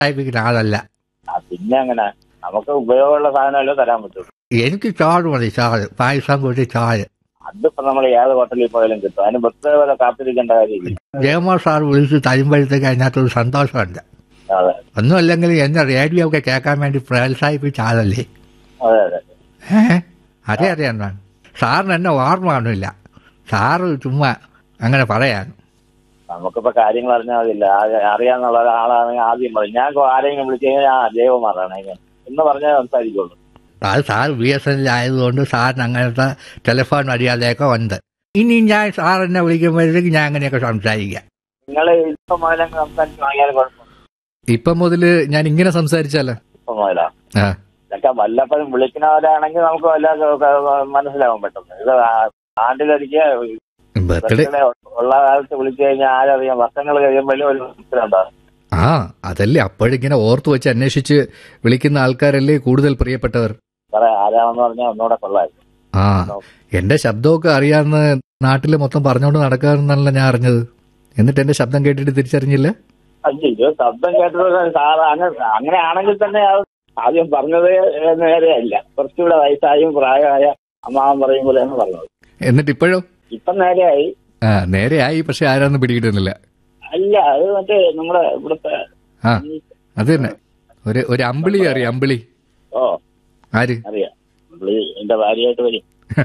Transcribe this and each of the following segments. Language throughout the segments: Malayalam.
പ്രോത്സാഹിപ്പിക്കുന്ന ആളല്ല ആ, പിന്നെ അങ്ങനെ നമുക്ക് ഉപയോഗമുള്ള സാധനമല്ലേ തരാൻ പറ്റുള്ളൂ എനിക്ക് ചാറ് മതി ചാറ് പായസം കൂട്ടി ചാറ് അതിപ്പോ നമ്മൾ ഏത് ഹോട്ടലിൽ പോയാലും കിട്ടും അതിന് പ്രത്യേക പോലെ കാത്തിരിക്കേണ്ട കാര്യമില്ല ജയമോ സാർ വിളിച്ച് തരുമ്പോഴത്തേക്ക് അതിനകത്തൊരു സന്തോഷമുണ്ട് അതെ ഒന്നുമല്ലെങ്കിൽ എന്നെ റേഡിയോ ഒക്കെ കേൾക്കാൻ വേണ്ടി പ്രോത്സാഹിപ്പിച്ച ആളല്ലേ അതെ അതെ ഏഹ് അതെ അതെ എന്നാണ് സാറിന് എന്നെ ഓർമ്മ കാണില്ല സാറ് ചുമ്മാ അങ്ങനെ പറയാൻ നമുക്കിപ്പോ കാര്യങ്ങൾ അറിഞ്ഞാൽ മതില്ല ആ- അറിയാന്നുള്ള ഒരാളാണെങ്കിൽ ആദ്യം പറയും ഞാൻ കൊ- ആരെങ്കിലും വിളിച്ചു കഴിഞ്ഞാൽ ആ ജൈവമാറാണ് എന്ന് പറഞ്ഞാൽ സംസാരിക്കുള്ളൂ അത് സാർ ബി എസ് എൻ ആയതുകൊണ്ട് സാറിന് അങ്ങനത്തെ ടെലിഫോൺ മര്യാദയൊക്കെ ഉണ്ട് ഇനി ഞാൻ സാർ എന്നെ വിളിക്കുമ്പോഴത്തേക്ക് ഞാൻ അങ്ങനെയൊക്കെ സംസാരിക്കാം നിങ്ങൾ ഇപ്പൊ മുതലങ്ങ് സംസാരിച്ച് വാങ്ങിയാലും കുഴപ്പമില്ല ഇപ്പം മുതല് ഞാൻ ഇങ്ങനെ സംസാരിച്ചാലോ ഇപ്പൊ മുതലാ ആ ഇതൊക്കെ വല്ലപ്പോഴും വിളിക്കുന്നവരാണെങ്കിൽ നമുക്ക് വല്ല മനസ്സിലാവും പെട്ടെന്ന് ഇത് ആ- ആണ്ടിലൊരിക്കൽ ബർത്ത്ഡേ ബർത്ത്ഡേ ഉള്ള കാലത്ത് വിളിച്ചു കഴിഞ്ഞാൽ ആരറിയാം വർഷങ്ങൾ കഴിയുമ്പോഴും ഒരു മനസ്സിലുണ്ടാകും ആ അതല്ലേ അപ്പോഴിങ്ങനെ ഓർത്തു വെച്ച് അന്വേഷിച്ച് വിളിക്കുന്ന ആൾക്കാരല്ലേ കൂടുതൽ പ്രിയപ്പെട്ടവർ സാറേ ആരാണെന്ന് പറഞ്ഞാൽ ഒന്നുകൂടെ കൊള്ളായിരുന്നു ആ എന്റെ ശബ്ദമൊക്കെ അറിയാവുന്ന നാട്ടിൽ മൊത്തം പറഞ്ഞുകൊണ്ട് നടക്കാറുന്നല്ല ഞാൻ അറിഞ്ഞത് എന്നിട്ട് എന്റെ ശബ്ദം കേട്ടിട്ട് തിരിച്ചറിഞ്ഞില്ല അയ്യോ ശബ്ദം കേട്ടത് സാറ് അങ്ങനെ അങ്ങനെ ആണെങ്കിൽ തന്നെ അത് ആദ്യം പറഞ്ഞത് നേരെയല്ല കുറച്ചുകൂടെ വയസ്സായും പ്രായമായ അമ്മാവൻ പറയും പോലെയാണ് പറഞ്ഞത് എന്നിട്ട് ഇപ്പോഴോ ഇപ്പം നേരെയായി ആ നേരെയായി പക്ഷെ ആരാന്ന് പിടികിട്ടുന്നില്ല അല്ല അത് മറ്റേ നമ്മുടെ ഇവിടുത്തെ ആ അത് തന്നെ ഒരു ഒരു അമ്പിളി അറിയാം അമ്പിളി ഓ ആര് അറിയാം പുള്ളി എന്റെ ഭാര്യയായിട്ട് വരും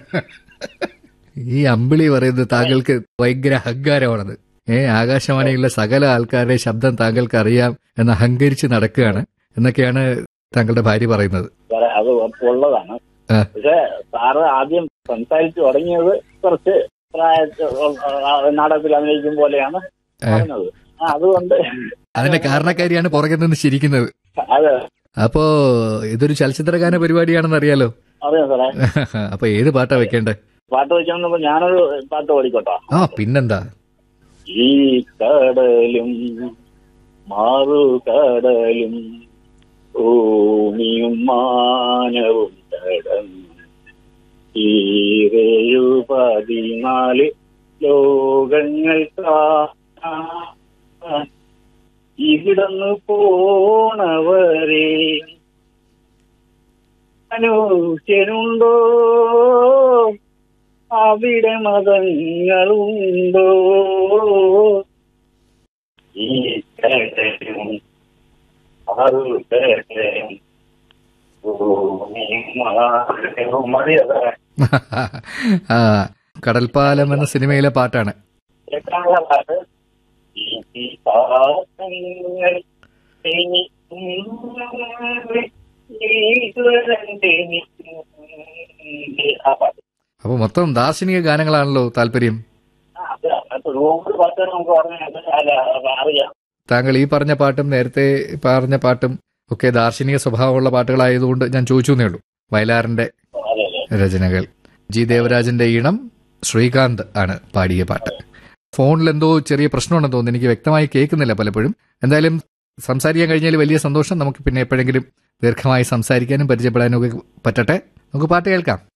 ഈ അമ്പിളി പറയുന്നത് താങ്കൾക്ക് ഭയങ്കര അഹങ്കാരമാണത് ഏ ആകാശവാണിയിലുള്ള സകല ആൾക്കാരുടെ ശബ്ദം താങ്കൾക്ക് അറിയാം എന്ന് അഹങ്കരിച്ച് നടക്കുകയാണ് എന്നൊക്കെയാണ് താങ്കളുടെ ഭാര്യ പറയുന്നത് സാറേ അത് ഉള്ളതാണ് ആ. പക്ഷെ സാറ് ആദ്യം സംസാരിച്ചു തുടങ്ങിയത് കുറച്ച് പ്രായ നാടകത്തിൽ അഭിനയിക്കും പോലെയാണ് പറഞ്ഞത് ആ, അതുകൊണ്ട് അതിന്റെ കാരണക്കാരിയാണ് പുറകെ നിന്ന് ചിരിക്കുന്നത് അത് അപ്പോ ഇതൊരു ചലച്ചിത്രഗാന പരിപാടിയാണെന്ന് അറിയാലോ അറിയാം സാറേ അപ്പൊ ഏത് പാട്ടാ വെക്കേണ്ടേ പാട്ട് വെച്ചോണ്ടപ്പോ ഞാനൊരു പാട്ട് പാടിക്കോട്ടോ ആ പിന്നെന്താ ഈ കടലും മാറുകടലും ഭൂമിയും മാനവും കടന്നു ഈരേഴു പതിനാല് ലോകങ്ങൾ കാണാൻ ഇവിടുന്ന് പോണവരെ അനുഷ്യനുണ്ടോ അവിടെ മതങ്ങളുണ്ടോ ഈ കടലും മറുകടലും ഭൂമിയും മാനവും മതിയതാ ആ കടൽപ്പാലം എന്ന സിനിമയിലെ പാട്ടാണ് കേൾക്കാനുള്ള പാട്ട് ഈ പാദങ്ങൾ തെന്നിക്കുന്നത് ഈശ്വരൻ തെന്നിക്കുന്നത്. ആ പാട്ട് അപ്പൊ മൊത്തം ദാർശനിക ഗാനങ്ങളാണല്ലോ താല്പര്യം ആ, അത് അങ്ങനത്തെ ഒരുപാട് പാട്ടുകൾ നമുക്ക് പറഞ്ഞാൽ അറിയാം താങ്കൾ ഈ പറഞ്ഞ പാട്ടും നേരത്തെ പറഞ്ഞ പാട്ടും ഒക്കെ ദാർശനിക സ്വഭാവമുള്ള പാട്ടുകളായതുകൊണ്ട് ഞാൻ ചോദിച്ചു എന്നേ ഉള്ളൂ വയലാറിന്റെ അതെ അതെ രചനകൾ ജി ദേവരാജന്റെ ഈണം ശ്രീകാന്ത് ആണ് പാടിയ പാട്ട് ഫോണിൽ എന്തോ ചെറിയ പ്രശ്നമുണ്ടെന്ന് തോന്നുന്നു എനിക്ക് വ്യക്തമായി കേൾക്കുന്നില്ല പലപ്പോഴും എന്തായാലും സംസാരിക്കാൻ കഴിഞ്ഞാൽ വലിയ സന്തോഷം നമുക്ക് പിന്നെ എപ്പോഴെങ്കിലും ദീർഘമായി സംസാരിക്കാനും പരിചയപ്പെടാനും ഒക്കെ പറ്റട്ടെ നമുക്ക് പാട്ട് കേൾക്കാം